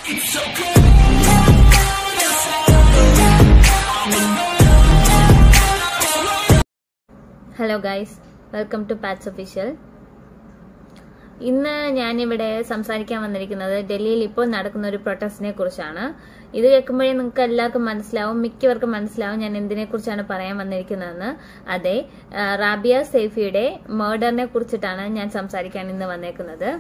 hello guys welcome to Pats official ഇന്ന് ഞാനിവിടെ സംസാരിക്കാൻ വന്നിരിക്കുന്നത് ഡൽഹിയിൽ ഇപ്പോൾ നടക്കുന്ന ഒരു പ്രൊട്ടസ്റ്റിനെ കുറിച്ചാണ് ഇത് കേൾക്കുമ്പോഴേ നിങ്ങൾക്ക് എല്ലാവർക്കും മനസ്സിലാവും മിക്കവർക്കും മനസ്സിലാവും ഞാൻ എന്തിനെ കുറിച്ചാണ് പറയാൻ വന്നിരിക്കുന്നതെന്ന് അതെ ആ, റാബിയ സേഫിയുടെ മേർഡറിനെ കുറിച്ചിട്ടാണ് ഞാൻ സംസാരിക്കാൻ ഇന്ന് വന്നേക്കുന്നത്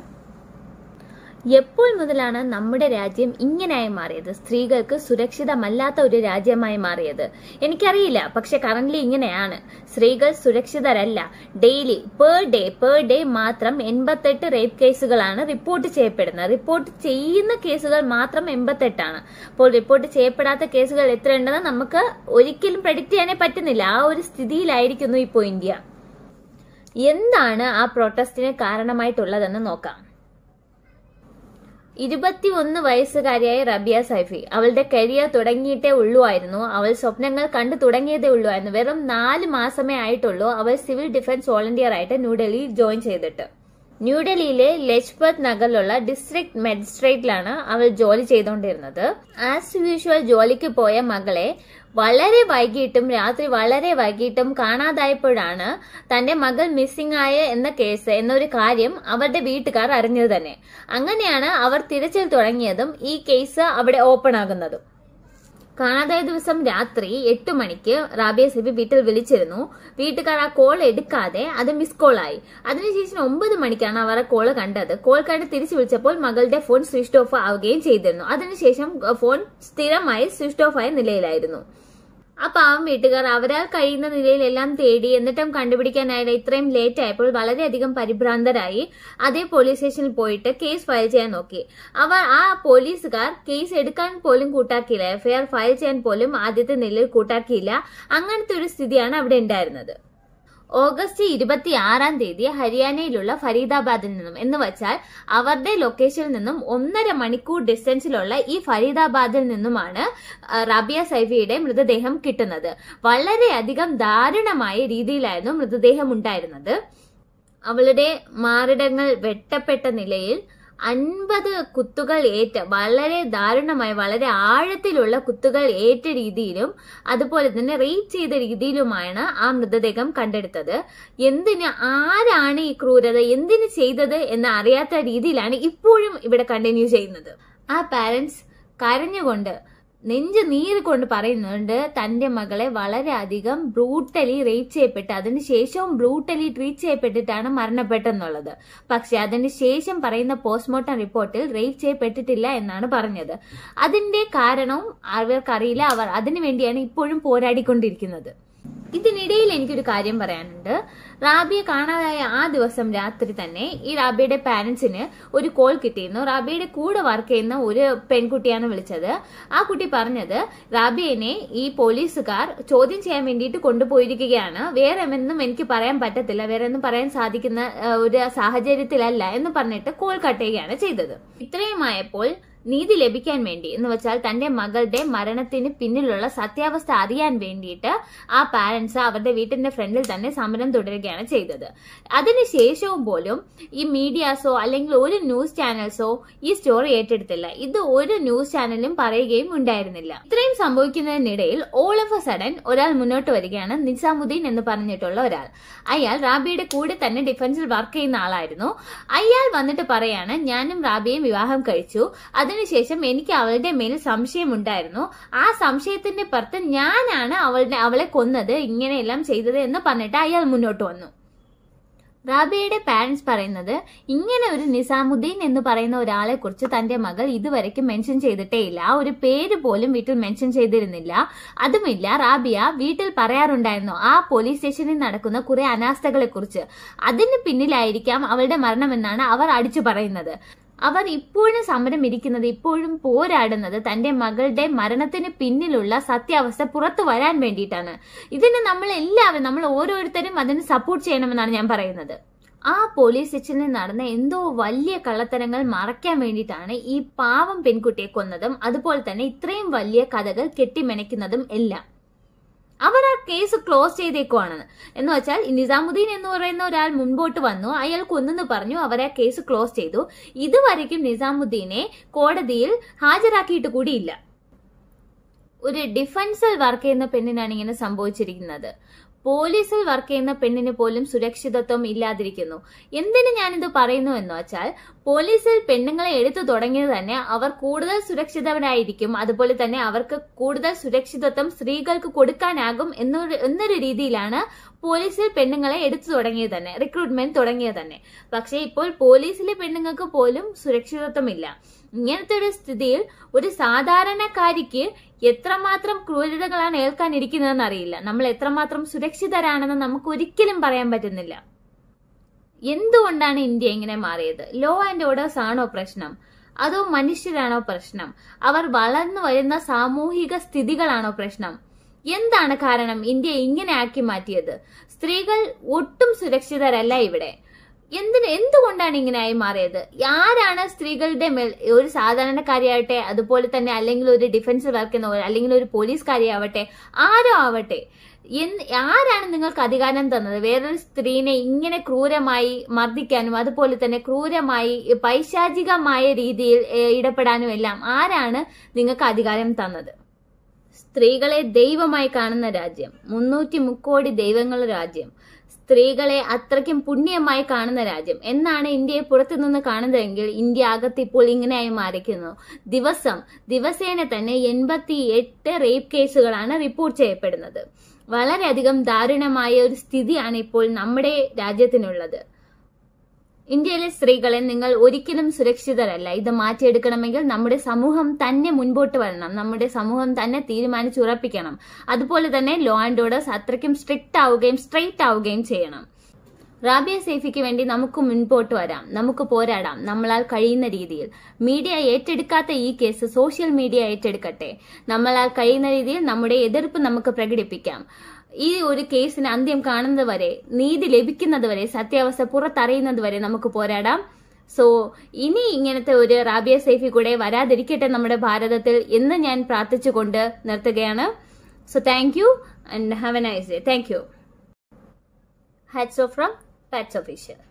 എപ്പോൾ മുതലാണ് നമ്മുടെ രാജ്യം ഇങ്ങനെയായി മാറിയത് സ്ത്രീകൾക്ക് സുരക്ഷിതമല്ലാത്ത ഒരു രാജ്യമായി മാറിയത് എനിക്കറിയില്ല പക്ഷെ കറന്റ് ഇങ്ങനെയാണ് സ്ത്രീകൾ സുരക്ഷിതരല്ല daily per day per day മാത്രം എൺപത്തെട്ട് റേപ്പ് കേസുകളാണ് റിപ്പോർട്ട് ചെയ്യപ്പെടുന്നത് റിപ്പോർട്ട് ചെയ്യുന്ന കേസുകൾ മാത്രം എൺപത്തെട്ടാണ് അപ്പോൾ റിപ്പോർട്ട് ചെയ്യപ്പെടാത്ത കേസുകൾ എത്രയുണ്ടെന്ന് നമുക്ക് ഒരിക്കലും പ്രഡിക്റ്റ് ചെയ്യാനേ പറ്റുന്നില്ല ആ ഒരു സ്ഥിതിയിലായിരിക്കുന്നു ഇപ്പോൾ ഇന്ത്യ എന്താണ് ആ പ്രൊട്ടസ്റ്റിന് കാരണമായിട്ടുള്ളതെന്ന് നോക്കാം ഇരുപത്തിയൊന്ന് വയസ്സുകാരിയായ റബിയ സൈഫി അവളുടെ കരിയർ തുടങ്ങിയിട്ടേ ഉള്ളുവായിരുന്നു അവൾ സ്വപ്നങ്ങൾ കണ്ടു തുടങ്ങിയതേ ഉള്ളുവായിരുന്നു വെറും നാല് മാസമേ ആയിട്ടുള്ളൂ അവൾ സിവിൽ ഡിഫൻസ് വോളണ്ടിയർ ആയിട്ട് ന്യൂഡൽഹിയിൽ ജോയിൻ ചെയ്തിട്ട് ന്യൂഡൽഹിയിലെ ലജ്പത് നഗറിലുള്ള ഡിസ്ട്രിക്ട് മജിസ്ട്രേറ്റിലാണ് അവൾ ജോലി ചെയ്തുകൊണ്ടിരുന്നത് ആസ് യൂഷ്വൽ ജോലിക്ക് പോയ മകളെ വളരെ വൈകിട്ടും രാത്രി വളരെ വൈകിട്ടും കാണാതായപ്പോഴാണ് തന്റെ മകൾ മിസ്സിംഗ് ആയ എന്ന കേസ് എന്നൊരു കാര്യം അവരുടെ വീട്ടുകാർ അറിഞ്ഞത് തന്നെ അങ്ങനെയാണ് അവർ തിരച്ചിൽ തുടങ്ങിയതും ഈ കേസ് അവിടെ ഓപ്പൺ ആകുന്നതും കാണാതായ ദിവസം രാത്രി എട്ട് മണിക്ക് റാബിയ സിബി വീട്ടിൽ വിളിച്ചിരുന്നു വീട്ടുകാർ ആ കോൾ എടുക്കാതെ അത് മിസ് കോൾ ആയി അതിനുശേഷം ഒമ്പത് മണിക്കാണ് അവർ ആ കോൾ കണ്ടത് കോൾ കണ്ട് തിരിച്ചു വിളിച്ചപ്പോൾ മകളുടെ ഫോൺ സ്വിച്ച് ഓഫ് ആവുകയും ചെയ്തിരുന്നു അതിനുശേഷം ഫോൺ സ്ഥിരമായി സ്വിച്ച് ഓഫ് ആയ നിലയിലായിരുന്നു ആ പാവം വീട്ടുകാർ അവരാൽ കഴിയുന്ന നിലയിലെല്ലാം തേടി എന്നിട്ടും കണ്ടുപിടിക്കാനായിട്ട് ഇത്രയും ലേറ്റ് ആയപ്പോൾ വളരെയധികം പരിഭ്രാന്തരായി അതേ പോലീസ് സ്റ്റേഷനിൽ പോയിട്ട് കേസ് ഫയൽ ചെയ്യാൻ നോക്കി അവർ ആ പോലീസുകാർ കേസ് എടുക്കാൻ പോലും കൂട്ടാക്കിയില്ല എഫ്ഐആർ ഫയൽ ചെയ്യാൻ പോലും ആദ്യത്തെ നിലയിൽ കൂട്ടാക്കിയില്ല അങ്ങനത്തെ ഒരു സ്ഥിതിയാണ് അവിടെ ഉണ്ടായിരുന്നത് ഓഗസ്റ്റ് ഇരുപത്തി ആറാം തീയതി ഹരിയാനയിലുള്ള ഫരീദാബാദിൽ നിന്നും എന്ന് വച്ചാൽ അവരുടെ ലൊക്കേഷനിൽ നിന്നും ഒന്നര മണിക്കൂർ ഡിസ്റ്റൻസിലുള്ള ഈ ഫരീദാബാദിൽ നിന്നുമാണ് ആ, റാബിയ സൈഫിയുടെ മൃതദേഹം കിട്ടുന്നത് വളരെയധികം ദാരുണമായ രീതിയിലായിരുന്നു മൃതദേഹം ഉണ്ടായിരുന്നത് അവളുടെ മാറിടങ്ങൾ വെട്ടപ്പെട്ട നിലയിൽ അൻപത് കുത്തുകൾ ഏറ്റ വളരെ ദാരുണമായ വളരെ ആഴത്തിലുള്ള കുത്തുകൾ ഏറ്റ രീതിയിലും അതുപോലെ തന്നെ റേപ്പ് ചെയ്ത രീതിയിലുമാണ് ആ മൃതദേഹം കണ്ടെടുത്തത് എന്തിന് ആരാണ് ഈ ക്രൂരത എന്തിന് ചെയ്തത് എന്ന് അറിയാത്ത രീതിയിലാണ് ഇപ്പോഴും ഇവിടെ കണ്ടിന്യൂ ചെയ്യുന്നത് ആ പാരന്റ്സ് കരഞ്ഞുകൊണ്ട് നെഞ്ച് നീര് കൊണ്ട് പറയുന്നുണ്ട് തന്റെ മകളെ വളരെയധികം ബ്രൂട്ടലി റേപ്പ് ചെയ്യപ്പെട്ട് അതിനുശേഷവും ബ്രൂട്ടലി ട്രീറ്റ് ചെയ്യപ്പെട്ടിട്ടാണ് മരണപ്പെട്ടെന്നുള്ളത് പക്ഷെ അതിനുശേഷം പറയുന്ന പോസ്റ്റ്മോർട്ടം റിപ്പോർട്ടിൽ റേപ്പ് ചെയ്യപ്പെട്ടിട്ടില്ല എന്നാണ് പറഞ്ഞത് അതിന്റെ കാരണവും അവർക്കറിയില്ല അവർ അതിനു വേണ്ടിയാണ് ഇപ്പോഴും പോരാടിക്കൊണ്ടിരിക്കുന്നത് ഇതിനിടയിൽ എനിക്കൊരു കാര്യം പറയാനുണ്ട് റാബിയെ കാണാതായ ആ ദിവസം രാത്രി തന്നെ ഈ റാബിയുടെ പാരന്റ്സിന് ഒരു കോൾ കിട്ടിയിരുന്നു റാബിയുടെ കൂടെ വർക്ക് ചെയ്യുന്ന ഒരു പെൺകുട്ടിയാണ് വിളിച്ചത് ആ കുട്ടി പറഞ്ഞത് റാബിയനെ ഈ പോലീസുകാർ ചോദ്യം ചെയ്യാൻ വേണ്ടിയിട്ട് കൊണ്ടുപോയിരിക്കുകയാണ് വേറെ ഒന്നും എനിക്ക് പറയാൻ പറ്റത്തില്ല വേറെ ഒന്നും പറയാൻ സാധിക്കുന്ന ആ, ഒരു സാഹചര്യത്തിലല്ല എന്ന് പറഞ്ഞിട്ട് കോൾ കട്ട് ചെയ്യുകയാണ് ചെയ്തത് ഇത്രയുമായപ്പോൾ നീതി ലഭിക്കാൻ വേണ്ടി എന്ന് വെച്ചാൽ തന്റെ മകളുടെ മരണത്തിന് പിന്നിലുള്ള സത്യാവസ്ഥ അറിയാൻ വേണ്ടിയിട്ട് ആ പാരന്റ്സ് അവരുടെ വീട്ടിന്റെ ഫ്രണ്ടിൽ തന്നെ സമരം തുടരുകയാണ് ചെയ്തത് അതിനുശേഷവും പോലും ഈ മീഡിയാസോ അല്ലെങ്കിൽ ഒരു ന്യൂസ് ചാനൽസോ ഈ സ്റ്റോറി ഏറ്റെടുത്തില്ല ഇത് ഒരു ന്യൂസ് ചാനലും പറയുകയും ഉണ്ടായിരുന്നില്ല ഇത്രയും സംഭവിക്കുന്നതിനിടയിൽ ഓൾ ഓഫ് എ സഡൻ ഒരാൾ മുന്നോട്ട് വരികയാണ് നിസാമുദ്ദീൻ എന്ന് പറഞ്ഞിട്ടുള്ള ഒരാൾ അയാൾ റാബിയുടെ കൂടെ തന്നെ ഡിഫൻസിൽ വർക്ക് ചെയ്യുന്ന ആളായിരുന്നു അയാൾ വന്നിട്ട് പറയാണ് ഞാനും റാബിയും വിവാഹം കഴിച്ചു അതിനുശേഷം എനിക്ക് അവളുടെ മേൽ സംശയമുണ്ടായിരുന്നു ആ സംശയത്തിന്റെ പുറത്ത് ഞാനാണ് അവളുടെ അവളെ കൊന്നത് ഇങ്ങനെയെല്ലാം ചെയ്തത് എന്ന് പറഞ്ഞിട്ട് അയാൾ മുന്നോട്ട് വന്നു റാബിയയുടെ പാരന്റ്സ് പറയുന്നത് ഇങ്ങനെ ഒരു നിസാമുദ്ദീൻ എന്ന് പറയുന്ന ഒരാളെ കുറിച്ച് തന്റെ മകൾ ഇതുവരെയ്ക്കും മെൻഷൻ ചെയ്തിട്ടേ ഇല്ല ആ ഒരു പേര് പോലും വീട്ടിൽ മെൻഷൻ ചെയ്തിരുന്നില്ല അതുമില്ല റാബിയ വീട്ടിൽ പറയാറുണ്ടായിരുന്നു ആ പോലീസ് സ്റ്റേഷനിൽ നടക്കുന്ന കുറെ അനാസ്ഥകളെ കുറിച്ച് അതിന് പിന്നിലായിരിക്കാം അവളുടെ മരണമെന്നാണ് അവർ അടിച്ചു പറയുന്നത് അവർ ഇപ്പോഴും സമരം ഇരിക്കുന്നത് ഇപ്പോഴും പോരാടുന്നത് തന്റെ മകളുടെ മരണത്തിന് പിന്നിലുള്ള സത്യാവസ്ഥ പുറത്തു വരാൻ വേണ്ടിയിട്ടാണ് ഇതിന് നമ്മൾ എല്ലാവരും നമ്മൾ ഓരോരുത്തരും അതിന് സപ്പോർട്ട് ചെയ്യണമെന്നാണ് ഞാൻ പറയുന്നത് ആ പോലീസ് സ്റ്റേഷനിൽ നടന്ന എന്തോ വലിയ കള്ളത്തരങ്ങൾ മറയ്ക്കാൻ വേണ്ടിയിട്ടാണ് ഈ പാവം പെൺകുട്ടിയെ കൊന്നതും അതുപോലെ തന്നെ ഇത്രയും വലിയ കഥകൾ കെട്ടിമെനയ്ക്കുന്നതും എല്ലാം അവർ ആ കേസ് ക്ലോസ് ചെയ്തേക്കുവാണ് എന്ന് വെച്ചാൽ നിസാമുദ്ദീൻ എന്ന് പറയുന്ന ഒരാൾ മുൻപോട്ട് വന്നു അയാൾ കൊന്നെന്ന് പറഞ്ഞു അവർ ആ കേസ് ക്ലോസ് ചെയ്തു ഇതുവരെയ്ക്കും നിസാമുദ്ദീനെ കോടതിയിൽ ഹാജരാക്കിയിട്ട് കൂടിയില്ല ഒരു ഡിഫൻസിൽ വർക്ക് ചെയ്യുന്ന പെണ്ണിനാണ് ഇങ്ങനെ സംഭവിച്ചിരിക്കുന്നത് പോലീസിൽ വർക്ക് ചെയ്യുന്ന പെണ്ണിന് പോലും സുരക്ഷിതത്വം ഇല്ലാതിരിക്കുന്നു എന്തിന് ഞാനിത് പറയുന്നു എന്ന് വെച്ചാൽ പോലീസിൽ പെണ്ണുങ്ങളെ എടുത്തു തുടങ്ങിയത് തന്നെ അവർ കൂടുതൽ സുരക്ഷിതരായിരിക്കും അതുപോലെ തന്നെ അവർക്ക് കൂടുതൽ സുരക്ഷിതത്വം സ്ത്രീകൾക്ക് കൊടുക്കാനാകും എന്നൊരു എന്നൊരു രീതിയിലാണ് പോലീസിൽ പെണ്ണുങ്ങളെ എടുത്തു തുടങ്ങിയത് തന്നെ റിക്രൂട്ട്മെന്റ് തുടങ്ങിയത് തന്നെ പക്ഷേ ഇപ്പോൾ പോലീസിലെ പെണ്ണുങ്ങൾക്ക് പോലും സുരക്ഷിതത്വമില്ല ഇങ്ങനത്തെ ഒരു സ്ഥിതിയിൽ ഒരു സാധാരണക്കാരിക്ക് എത്രമാത്രം ക്രൂരതകളാണ് ഏൽക്കാനിരിക്കുന്നതെന്ന് അറിയില്ല നമ്മൾ എത്രമാത്രം സുരക്ഷിതരാണെന്ന് നമുക്ക് ഒരിക്കലും പറയാൻ പറ്റുന്നില്ല എന്തുകൊണ്ടാണ് ഇന്ത്യ ഇങ്ങനെ മാറിയത് ലോ ആൻഡ് ഓർഡേഴ്സ് ആണോ പ്രശ്നം അതോ മനുഷ്യരാണോ പ്രശ്നം അവർ വളർന്നു വരുന്ന സാമൂഹിക സ്ഥിതികളാണോ പ്രശ്നം എന്താണ് കാരണം ഇന്ത്യ ഇങ്ങനെ ആക്കി മാറ്റിയത് സ്ത്രീകൾ ഒട്ടും സുരക്ഷിതരല്ല ഇവിടെ എന്തിന് എന്തുകൊണ്ടാണ് ഇങ്ങനെ ആയി മാറിയത് ആരാണ് സ്ത്രീകളുടെ മേൽ ഒരു സാധാരണക്കാരിയാവട്ടെ അതുപോലെ തന്നെ അല്ലെങ്കിൽ ഒരു ഡിഫൻസ് വർക്ക് ചെയ്യുന്ന അല്ലെങ്കിൽ ഒരു പോലീസുകാരിയാവട്ടെ ആരോ ആവട്ടെ എന്ത് ആരാണ് നിങ്ങൾക്ക് അധികാരം തന്നത് വേറൊരു സ്ത്രീനെ ഇങ്ങനെ ക്രൂരമായി മർദ്ദിക്കാനും അതുപോലെ തന്നെ ക്രൂരമായി പൈശാചികമായ രീതിയിൽ ഏഹ്, ഇടപെടാനും എല്ലാം ആരാണ് നിങ്ങൾക്ക് അധികാരം തന്നത് സ്ത്രീകളെ ദൈവമായി കാണുന്ന രാജ്യം മുന്നൂറ്റി മുക്കോടി ദൈവങ്ങളുടെ രാജ്യം സ്ത്രീകളെ അത്രയ്ക്കും പുണ്യമായി കാണുന്ന രാജ്യം എന്നാണ് ഇന്ത്യയെ പുറത്തു നിന്ന് കാണുന്നതെങ്കിൽ ഇന്ത്യ അകത്ത് ഇപ്പോൾ ഇങ്ങനെയായി മാറിക്കുന്നു ദിവസം ദിവസേന തന്നെ എൺപത്തി എട്ട് റേപ്പ് കേസുകളാണ് റിപ്പോർട്ട് ചെയ്യപ്പെടുന്നത് വളരെയധികം ദാരുണമായ ഒരു സ്ഥിതിയാണ് ഇപ്പോൾ നമ്മുടെ രാജ്യത്തിനുള്ളത് ഇന്ത്യയിലെ സ്ത്രീകളെ നിങ്ങൾ ഒരിക്കലും സുരക്ഷിതരല്ല ഇത് മാറ്റിയെടുക്കണമെങ്കിൽ നമ്മുടെ സമൂഹം തന്നെ മുൻപോട്ട് വരണം നമ്മുടെ സമൂഹം തന്നെ തീരുമാനിച്ചുറപ്പിക്കണം അതുപോലെ തന്നെ ലോ ആൻഡ് ഓർഡേഴ്സ് അത്രയ്ക്കും സ്ട്രിക്റ്റ് ആവുകയും സ്ട്രെയിറ്റ് ആവുകയും ചെയ്യണം റാബിയ സേഫിക്ക് വേണ്ടി നമുക്ക് മുൻപോട്ട് വരാം നമുക്ക് പോരാടാം നമ്മളാൽ കഴിയുന്ന രീതിയിൽ മീഡിയ ഏറ്റെടുക്കാത്ത ഈ കേസ് സോഷ്യൽ മീഡിയ ഏറ്റെടുക്കട്ടെ നമ്മളാൽ കഴിയുന്ന രീതിയിൽ നമ്മുടെ എതിർപ്പ് നമുക്ക് പ്രകടിപ്പിക്കാം ഈ ഒരു കേസിന് അന്ത്യം കാണുന്നത് വരെ നീതി ലഭിക്കുന്നത് വരെ സത്യാവസ്ഥ പുറത്തറിയുന്നത് വരെ നമുക്ക് പോരാടാം സോ ഇനി ഇങ്ങനത്തെ ഒരു റാബിയ സേഫി കൂടെ വരാതിരിക്കട്ടെ നമ്മുടെ ഭാരതത്തിൽ എന്ന് ഞാൻ പ്രാർത്ഥിച്ചുകൊണ്ട് നിർത്തുകയാണ് so thank you and have a nice day thank you hats off from Pats official